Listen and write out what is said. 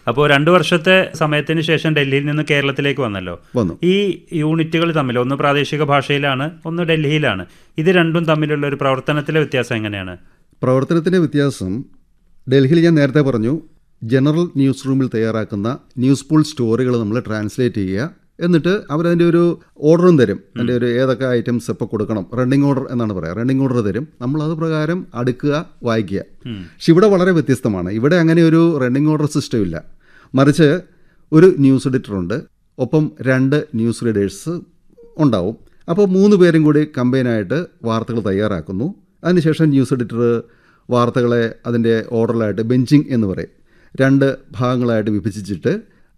അപ്പോൾ രണ്ടു വർഷത്തെ സമയത്തിന് ശേഷം ഡൽഹിയിൽ നിന്ന് കേരളത്തിലേക്ക് വന്നല്ലോ വന്നു ഈ യൂണിറ്റുകൾ തമ്മിൽ ഒന്ന് പ്രാദേശിക ഭാഷയിലാണ് ഒന്ന് ഡൽഹിയിലാണ് ഇത് രണ്ടും തമ്മിലുള്ള ഒരു പ്രവർത്തനത്തിലെ വ്യത്യാസം എങ്ങനെയാണ് പ്രവർത്തനത്തിൻ്റെ വ്യത്യാസം ഡൽഹിയിൽ ഞാൻ നേരത്തെ പറഞ്ഞു ജനറൽ ന്യൂസ് റൂമിൽ തയ്യാറാക്കുന്ന ന്യൂസ് പൂൾ സ്റ്റോറികൾ നമ്മൾ ട്രാൻസ്ലേറ്റ് ചെയ്യുക എന്നിട്ട് അവരതിൻ്റെ ഒരു ഓർഡറും തരും അതിൻ്റെ ഒരു ഏതൊക്കെ ഐറ്റംസ് ഇപ്പോൾ കൊടുക്കണം റണ്ണിങ് ഓർഡർ എന്നാണ് പറയുക റണ്ണിങ് ഓർഡർ തരും നമ്മൾ അത് പ്രകാരം അടുക്കുക വായിക്കുക പക്ഷെ ഇവിടെ വളരെ വ്യത്യസ്തമാണ് ഇവിടെ അങ്ങനെ ഒരു റണ്ണിങ് ഓർഡർ സിസ്റ്റം ഇല്ല മറിച്ച് ഒരു ന്യൂസ് എഡിറ്റർ ഉണ്ട് ഒപ്പം രണ്ട് ന്യൂസ് റീഡേഴ്സ് ഉണ്ടാവും അപ്പോൾ മൂന്ന് പേരും കൂടി കമ്പൈനായിട്ട് വാർത്തകൾ തയ്യാറാക്കുന്നു അതിനുശേഷം ന്യൂസ് എഡിറ്റർ വാർത്തകളെ അതിൻ്റെ ഓർഡറിലായിട്ട് ബെഞ്ചിങ് എന്ന് പറയും രണ്ട് ഭാഗങ്ങളായിട്ട് വിഭജിച്ചിട്ട്